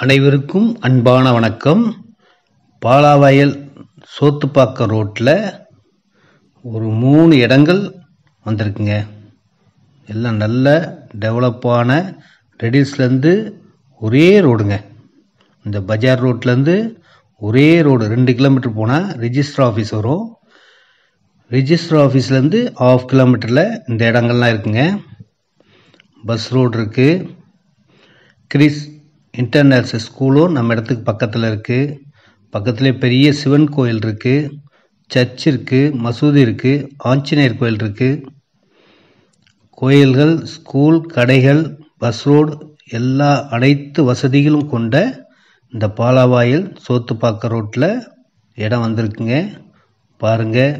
அனைவருக்கும் அன்பான வணக்கம் பாலாவயல் சோத்துப்பாக்கம் ரோட்டில் ஒரு மூணு இடங்கள் வந்திருக்குங்க எல்லாம் நல்ல டெவலப்பான ரெடில்ஸ்லேருந்து ஒரே ரோடுங்க இந்த பஜார் ரோட்லேருந்து ஒரே ரோடு ரெண்டு கிலோமீட்டர் போனால் ரிஜிஸ்டர் ஆஃபீஸ் வரும் ரிஜிஸ்டர் ஆஃபீஸ்லேருந்து ஆஃப் கிலோமீட்டரில் இந்த இடங்கள்லாம் இருக்குங்க பஸ் ரோடு இருக்குது கிறிஸ் இன்டர்நேஷ்னல் ஸ்கூலும் நம்ம இடத்துக்கு பக்கத்தில் இருக்குது பக்கத்துலேயே பெரிய சிவன் கோயில் இருக்குது சர்ச் இருக்குது மசூதி இருக்குது ஆஞ்சநேயர் கோயில் இருக்குது கோயில்கள் ஸ்கூல் கடைகள் பஸ் ரோடு எல்லா அனைத்து வசதிகளும் கொண்ட இந்த பாலாவாயில் சோத்துப்பாக்க ரோட்டில் இடம் வந்திருக்குங்க பாருங்கள்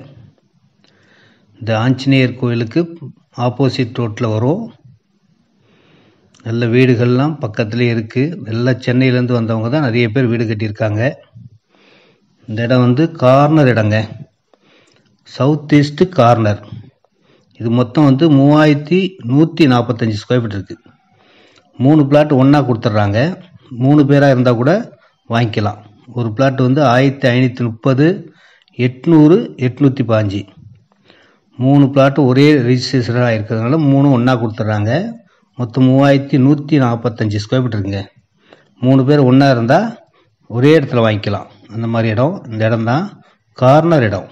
இந்த ஆஞ்சநேயர் கோயிலுக்கு ஆப்போசிட் ரோட்டில் வரும் நல்ல வீடுகள்லாம் பக்கத்துலேயே இருக்குது நல்லா சென்னையிலேருந்து வந்தவங்க தான் நிறைய பேர் வீடு கட்டியிருக்காங்க இந்த இடம் வந்து கார்னர் இடங்க சவுத் ஈஸ்ட் கார்னர் இது மொத்தம் வந்து மூவாயிரத்தி நூற்றி நாற்பத்தஞ்சு ஸ்கொயர் ஃபீட் இருக்குது மூணு பிளாட் ஒன்றா கொடுத்துட்றாங்க மூணு பேராக இருந்தால் கூட வாங்கிக்கலாம் ஒரு பிளாட் வந்து ஆயிரத்தி ஐநூற்றி முப்பது எட்நூறு எட்நூற்றி பாஞ்சு மூணு பிளாட்டு ஒரே ரிஜிஸ்ட்ரேஷனாக இருக்கிறதுனால மூணு ஒன்றா கொடுத்துட்றாங்க மொத்தம் மூவாயிரத்தி நூற்றி நாற்பத்தஞ்சு ஸ்கொயர் ஃபீட் இருக்குங்க மூணு பேர் ஒன்றா இருந்தால் ஒரே இடத்துல வாங்கிக்கலாம் அந்த மாதிரி இடம் இந்த இடம் தான் கார்னர் இடம்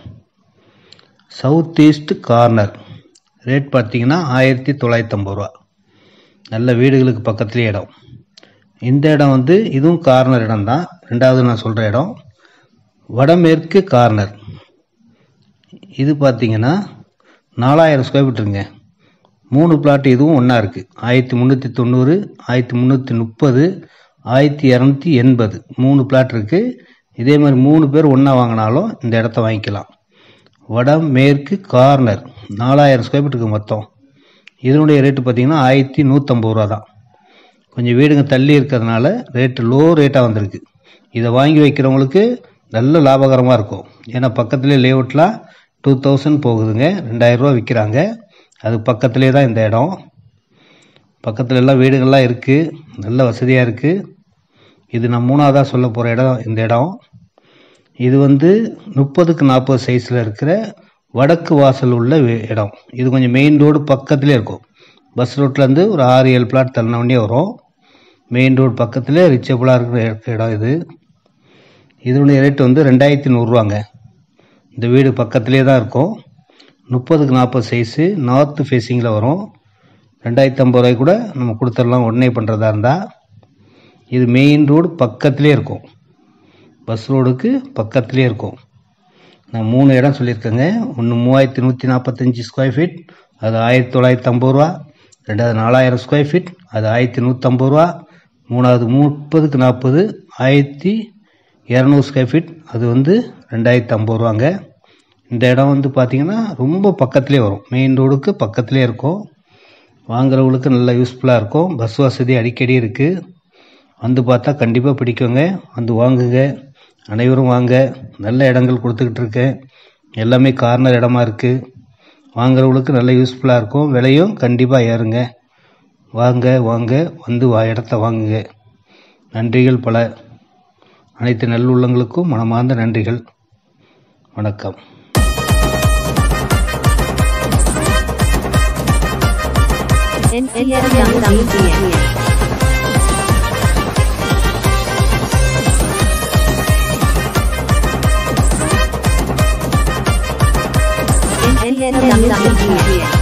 சவுத் ஈஸ்ட் கார்னர் ரேட் பார்த்தீங்கன்னா ஆயிரத்தி தொள்ளாயிரத்தி ஐம்பது ரூபா நல்ல வீடுகளுக்கு பக்கத்துலேயே இடம் இந்த இடம் வந்து இதுவும் கார்னர் இடம் தான் ரெண்டாவது நான் சொல்கிற இடம் வடமேற்கு கார்னர் இது பார்த்தீங்கன்னா நாலாயிரம் ஸ்கொயர் ஃபீட்டுங்க மூணு பிளாட் இதுவும் ஒன்றா இருக்குது ஆயிரத்தி முந்நூற்றி தொண்ணூறு ஆயிரத்தி முந்நூற்றி முப்பது ஆயிரத்தி இரநூத்தி எண்பது மூணு பிளாட் இருக்குது இதே மாதிரி மூணு பேர் ஒன்றா வாங்கினாலும் இந்த இடத்த வாங்கிக்கலாம் வடமேற்கு கார்னர் நாலாயிரம் ஸ்கொயர் ஃபீட்டுக்கு மொத்தம் இதனுடைய ரேட்டு பார்த்தீங்கன்னா ஆயிரத்தி நூற்றம்பது ரூபா தான் கொஞ்சம் வீடுங்க தள்ளி இருக்கிறதுனால ரேட்டு லோ ரேட்டாக வந்திருக்கு இதை வாங்கி வைக்கிறவங்களுக்கு நல்ல லாபகரமாக இருக்கும் ஏன்னா பக்கத்துலேயே லேஅவுட்லாம் டூ தௌசண்ட் போகுதுங்க ரெண்டாயிரரூவா விற்கிறாங்க அது பக்கத்துலேயே தான் இந்த இடம் பக்கத்துல எல்லாம் வீடுகள்லாம் இருக்குது நல்ல வசதியாக இருக்குது இது நான் மூணாவதாக சொல்ல போகிற இடம் இந்த இடம் இது வந்து முப்பதுக்கு நாற்பது சைஸில் இருக்கிற வடக்கு வாசல் உள்ள வே- இடம் இது கொஞ்சம் மெயின் ரோடு பக்கத்துலேயே இருக்கும் பஸ் ரோட்லேருந்து ஒரு ஆறு ஏழு பிளாட் தள்ளினோடனே வரும் மெயின் ரோடு பக்கத்துலேயே ரிச்சபிளாக இருக்கிற இருக்கிற இடம் இது இதனுடைய ரேட் வந்து ரெண்டாயிரத்தி நூறுரூவாங்க இந்த வீடு பக்கத்துலேயே தான் இருக்கும் முப்பதுக்கு நாற்பது சைஸு நார்த்து ஃபேஸிங்கில் வரும் ரெண்டாயிரத்தி ஐம்பது ரூபாய்க்கு கூட நம்ம கொடுத்துடலாம் உடனே பண்ணுறதா இருந்தால் இது மெயின் ரோடு பக்கத்துலேயே இருக்கும் பஸ் ரோடுக்கு பக்கத்துலேயே இருக்கும் நான் மூணு இடம் சொல்லியிருக்கேங்க ஒன்று மூவாயிரத்தி நூற்றி நாற்பத்தஞ்சு ஸ்கொயர் ஃபீட் அது ஆயிரத்தி தொள்ளாயிரத்தி ஐம்பது ரூபா ரெண்டாவது நாலாயிரம் ஸ்கொயர் ஃபீட் அது ஆயிரத்தி நூற்றம்பது ரூபா மூணாவது முப்பதுக்கு நாற்பது ஆயிரத்தி இரநூறு ஸ்கொயர் ஃபீட் அது வந்து ரெண்டாயிரத்தி ஐம்பது ரூபாங்க இந்த இடம் வந்து பார்த்திங்கன்னா ரொம்ப பக்கத்துலேயே வரும் மெயின் ரோடுக்கு பக்கத்துலேயே இருக்கும் வாங்குறவங்களுக்கு நல்லா யூஸ்ஃபுல்லாக இருக்கும் பஸ் வசதி அடிக்கடி இருக்குது வந்து பார்த்தா கண்டிப்பாக பிடிக்குங்க வந்து வாங்குங்க அனைவரும் வாங்க நல்ல இடங்கள் கொடுத்துக்கிட்டு இருக்கேன் எல்லாமே கார்னர் இடமா இருக்குது வாங்குறவங்களுக்கு நல்ல யூஸ்ஃபுல்லாக இருக்கும் விலையும் கண்டிப்பாக ஏறுங்க வாங்க வாங்க வந்து வா இடத்த வாங்குங்க நன்றிகள் பல அனைத்து நல்லுள்ளங்களுக்கும் மனமார்ந்த நன்றிகள் வணக்கம் NCS Young DCN. NCS Young DCN.